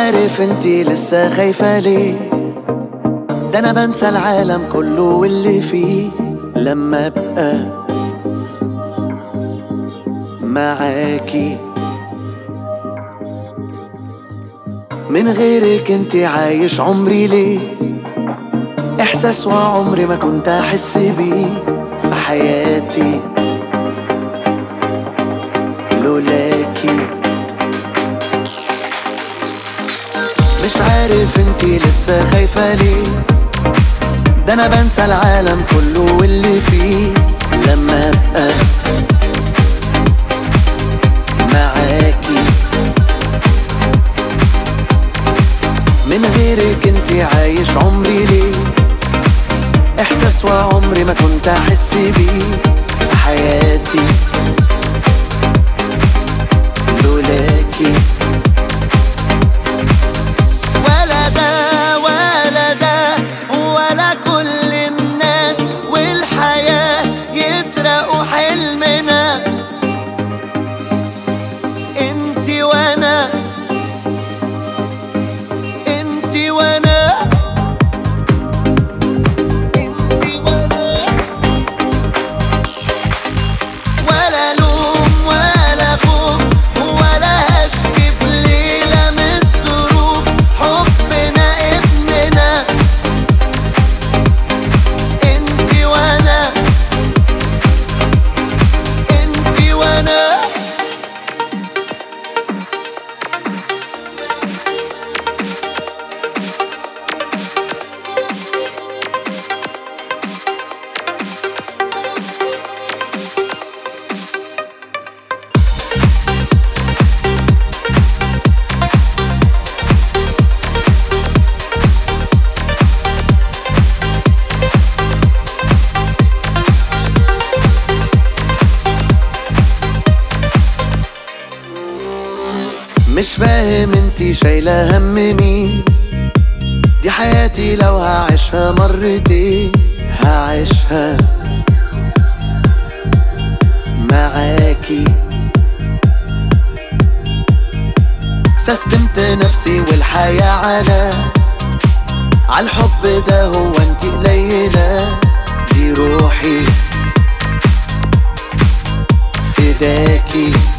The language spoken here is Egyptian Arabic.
عارف انتي لسه خايفة ليه ده انا بنسى العالم كله واللي فيه لما ابقى معاكي من غيرك انتي عايش عمري ليه احساس وعمري ما كنت احس بيه في حياتي لولاكي مش عارف انتي لسه خايفة ليه ده انا بنسى العالم كله واللي فيه لما ابقى معاكي من غيرك انتي عايش عمري ليه احساس وعمري ما كنت احس بيه في حياتي لولاكي ولا ده ولا ده ولا كل الناس والحياة يسرقوا حلمنا انتي وانا انتي وانا انتي وانا ولا لوم ولا خوف ولا اشكي في ليلة من الظروف حبنا ابننا انتي وانا انتي وانا مش فاهم انتي شايلة هم مين دي حياتي لو هعيشها مرتين هعيشها معاكي سستمت نفسي والحياة على عالحب ده هو انتي قليلة دي روحي فداكي